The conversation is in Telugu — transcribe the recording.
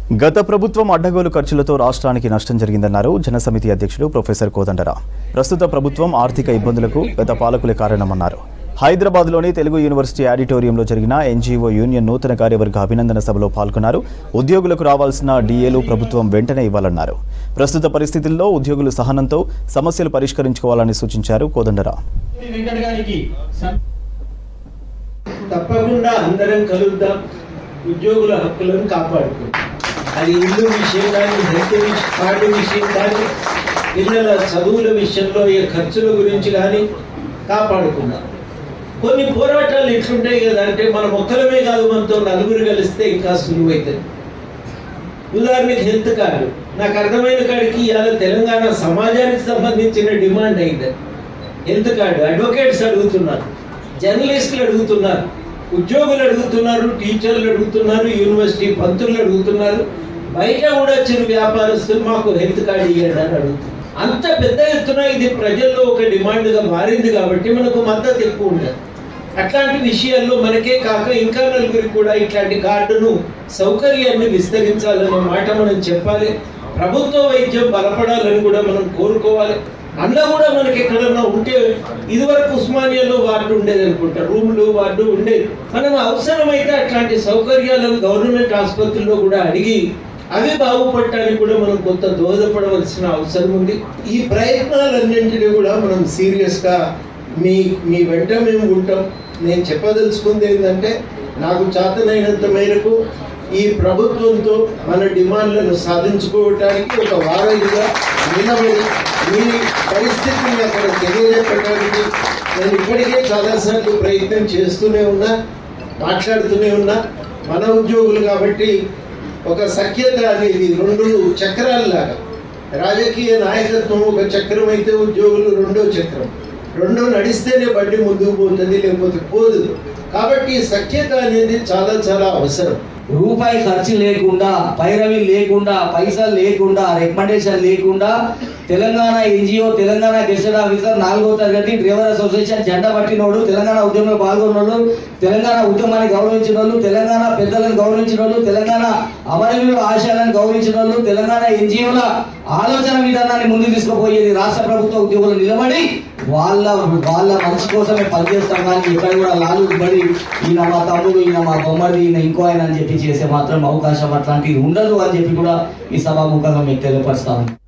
గత ప్రభుత్వం అడ్డగోలు ఖర్చులతో రాష్ట్రానికి నష్టం జరిగిందన్నారు జనసమితి అధ్యక్షుడు ప్రొఫెసర్ కోదండరాం ప్రస్తుత ప్రభుత్వం ఆర్థిక ఇబ్బందులకు గత పాలకులే కారణమన్నారు హైదరాబాద్లోని తెలుగు యూనివర్సిటీ ఆడిటోరియంలో జరిగిన ఎన్జీఓ యూనియన్ నూతన కార్యవర్గ అభినందన సభలో పాల్గొన్నారు ఉద్యోగులకు రావాల్సిన డీఏలు ప్రభుత్వం వెంటనే ఇవ్వాలన్నారు ప్రస్తుత పరిస్థితుల్లో ఉద్యోగులు సహనంతో సమస్యలు పరిష్కరించుకోవాలని సూచించారు కోదండరాం వెంకట గారికి సం- తప్పకుండా అందరం కలుద్దాం ఉద్యోగుల హక్కులను కాపాడుకుందాం అది ఇల్లు విషయం కానీ హెల్త్ విషయం కార్డు విషయం కానీ పిల్లల చదువుల విషయంలో ఏ ఖర్చుల గురించి కానీ కాపాడుకుందాం కొన్ని పోరాటాలు ఎట్లుంటాయి కదా అంటే మన ఒక్కరమే కాదు మనతో నలుగురు కలిస్తే ఇంకా సులువైతుంది ఉదాహరణకి హెల్త్ కార్డు నాకు అర్థమైన కాడికి ఇవాళ తెలంగాణ సమాజానికి సంబంధించిన డిమాండ్ అయింది హెల్త్ కార్డు అడ్వకేట్స్ అడుగుతున్నారు జర్నలిస్టులు అడుగుతున్నారు ఉద్యోగులు అడుగుతున్నారు టీచర్లు అడుగుతున్నారు యూనివర్సిటీ పంతులు అడుగుతున్నారు బయట కూడా వచ్చిన వ్యాపారస్తులు మాకు హెల్త్ కార్డు ఇవ్వండి అని అడుగుతున్నారు అంత పెద్ద ఎత్తున ఇది ప్రజల్లో ఒక డిమాండ్గా మారింది కాబట్టి మనకు మద్దతు ఎక్కువ ఉండదు అట్లాంటి విషయాల్లో మనకే కాక ఇంకా నలుగురికి కూడా ఇట్లాంటి కార్డును సౌకర్యాన్ని విస్తరించాలనే మాట మనం చెప్పాలి ప్రభుత్వ వైద్యం బలపడాలని కూడా మనం కోరుకోవాలి అందులో కూడా మనకి ఎక్కడన్నా ఉంటే ఇదివరకు ఉస్మానియాలో వార్డు ఉండేది అనుకుంటా రూములు వార్డు ఉండేది మనం అవసరమైతే అట్లాంటి సౌకర్యాలను గవర్నమెంట్ ఆసుపత్రుల్లో కూడా అడిగి అవి బాగుపడటానికి కూడా మనం కొంత దోహదపడవలసిన అవసరం ఉంది ఈ ప్రయత్నాలన్నింటినీ కూడా మనం సీరియస్గా మీ మీ వెంట మేము ఉంటాం నేను చెప్పదలుచుకుంది ఏంటంటే నాకు చేతనైనంత మేరకు ఈ ప్రభుత్వంతో మన డిమాండ్లను సాధించుకోవటానికి ఒక వారధిగా నిలబడి మీ పరిస్థితిని అక్కడ తెలియజెప్పడానికి నేను ఇప్పటికే చాలాసార్లు ప్రయత్నం చేస్తూనే ఉన్నా మాట్లాడుతూనే ఉన్నా మన ఉద్యోగులు కాబట్టి ఒక సఖ్యత అనేది రెండు చక్రాల్లాగా రాజకీయ నాయకత్వం ఒక చక్రం అయితే ఉద్యోగులు రెండో చక్రం రెండో నడిస్తేనే బండి ముందుకు పోతుంది లేకపోతే పోదు కాబట్టి ఈ సఖ్యత అనేది చాలా చాలా అవసరం రూపాయి ఖర్చు లేకుండా పైరవి లేకుండా పైసలు లేకుండా రికమెండేషన్ లేకుండా Telangana NGO Telangana gazetted officer నాలుగో తరగతి డ్రైవర్ అసోసియేషన్ జెండా పట్టినోడు తెలంగాణ ఉద్యమంలో పాల్గొన్నోళ్ళు తెలంగాణ ఉద్యమాన్ని గౌరవించిన వాళ్ళు తెలంగాణ పెద్దలను గౌరవించిన వాళ్ళు తెలంగాణ అమరవీరుల ఆశయాలను గౌరవించిన వాళ్ళు తెలంగాణ ఎన్జిఓల ఆలోచన విధానాన్ని ముందుకు తీసుకుపోయేది రాష్ట్ర ప్రభుత్వ ఉద్యోగులు నిలబడి వాళ్ళ వాళ్ళ మంచి కోసమే పనిచేస్తాం కానీ ఇక్కడ కూడా లాలు పడి ఈయన మా తమ్ముడు ఈయన మా బొమ్మడి ఈయన ఇంకో ఆయన అని చెప్పి చేసే మాత్రం అవకాశం అట్లాంటిది ఉండదు అని చెప్పి కూడా ఈ సభాముఖంగా మీకు తెలియపరుస్తాను